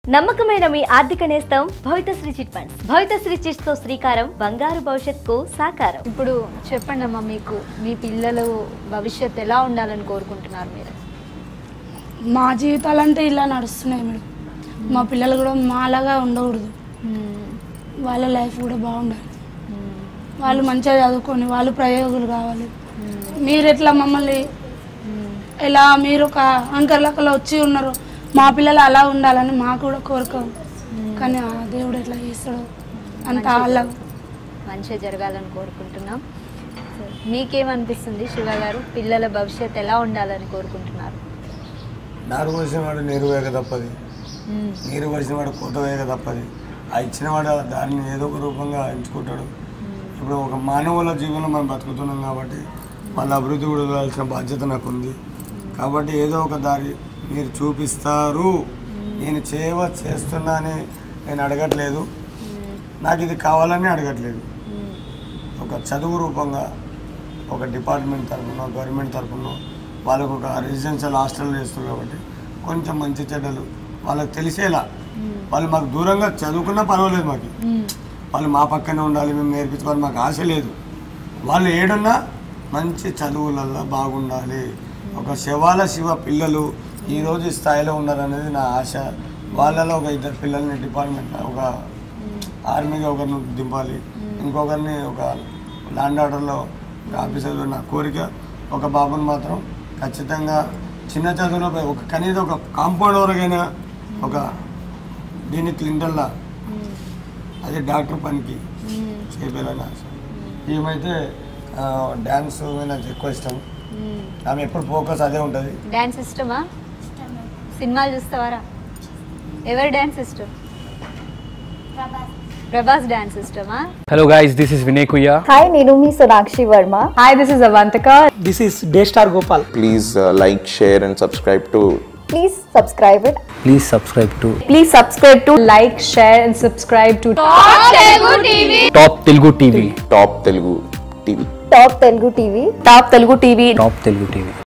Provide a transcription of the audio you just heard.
నమ్మకమైన మీ ఆర్థిక నేస్తం Bhavithasri chit funds Bhavithasri chits తో శ్రీకారం బంగారు భవిష్యత్తుకు సాకారం ఇప్పుడు చెప్పండి అమ్మా మీకు మీ పిల్లలు భవిష్యత్ ఎలా ఉండాలని కోరుకుంటున్నారు మీరు మా జీవితాలు అంటే ఇలా నడుస్తున్నాయి మేడం మా పిల్లలు కూడా మాలాగా ఉండకూడదు వాళ్ళ లైఫ్ కూడా బాగుండాలి వాళ్ళు మంచిగా చదువుకొని వాళ్ళు ప్రయోగులు కావాలి మీరు ఎట్లా మమ్మల్ని ఎలా మీరు ఒక అంకర్ లెక్కలో వచ్చి ఉన్నారు మా పిల్లలు అలా ఉండాలని మాకు కూడా కోరిక కానీ ఆ దేవుడు ఎట్లా చేస్తాడో అంత వాళ్ళ మంచిగా జరగాలని కోరుకుంటున్నాం సో, మీకేమనిపిస్తుంది శివ గారు పిల్లల భవిష్యత్ ఎలా ఉండాలని కోరుకుంటున్నారు నారు పోసిన వాడు నీరు వేయక తప్పది నీరు పోసిన వాడు కోత వేయక తప్పది ఆ ఇచ్చిన వాడు దాన్ని ఏదో ఒక రూపంగా ఎంచుకుంటాడు ఇప్పుడు ఒక మానవుల జీవనం మనం బతుకుతున్నాం కాబట్టి వాళ్ళ అభివృద్ధి కూడా చూడాల్సిన బాధ్యత నాకు ఉంది కాబట్టి ఏదో ఒక దారి మీరు చూపిస్తారు నేను చేయవ చేస్తున్నా అని నేను అడగట్లేదు నాకు ఇది కావాలని అడగట్లేదు ఒక చదువు రూపంగా ఒక డిపార్ట్మెంట్ తరఫున గవర్నమెంట్ తరఫున వాళ్ళకు ఒక రెసిడెన్షియల్ హాస్టల్ చేస్తారు కాబట్టి కొంచెం మంచి చెడ్డలు వాళ్ళకి తెలిసేలా వాళ్ళు మాకు దూరంగా చదువుకున్నా పర్వాలేదు మాకు వాళ్ళు మా పక్కనే ఉండాలి మేము నేర్పించుకోవాలి మాకు ఆశ లేదు వాళ్ళు ఏడున్నా మంచి చదువులల్లో బాగుండాలి ఒక శివాల శివ పిల్లలు ఈరోజు ఈ స్థాయిలో ఉన్నారనేది నా ఆశ వాళ్ళలో ఒక ఇద్దరు పిల్లల్ని డిపార్ట్మెంట్ ఒక ఆర్మీగా ఒకరిని దింపాలి ఇంకొకరిని ఒక ల్యాండ్ ఆర్డర్లో ఆఫీసర్లో నా కోరిక ఒక బాబుని మాత్రం ఖచ్చితంగా చిన్న చదువులో పోయి ఒక కనీసం ఒక కాంపౌండ్ వరకైనా ఒక దీన్ని క్లింటల్లా అదే డాక్టర్ పనికి చేయాలని ఆశ ఏమైతే డ్యాన్స్ మీద నాకు ఎక్కువ ఇష్టం ఆమె ఎప్పుడు ఫోకస్ అదే ఉంటుంది డ్యాన్స్ ఇష్టమా సినిమాలు చూస్తావారా ఎవరి డ్యాన్స్ ఇష్టం ప్రభాస్ డ్యాన్స్ ఇష్టమా Hello guys, this is Vinay Kuya. Hi నేను మీ Sonakshi Varma Hi, this is Avantika. This is Daystar Gopal. please uh, like, share, and subscribe to please subscribe it Please subscribe to Please subscribe to like, share, and subscribe to Top Telugu TV. Top Telugu TV. Top Telugu TV Top Telugu TV. Top Telugu TV.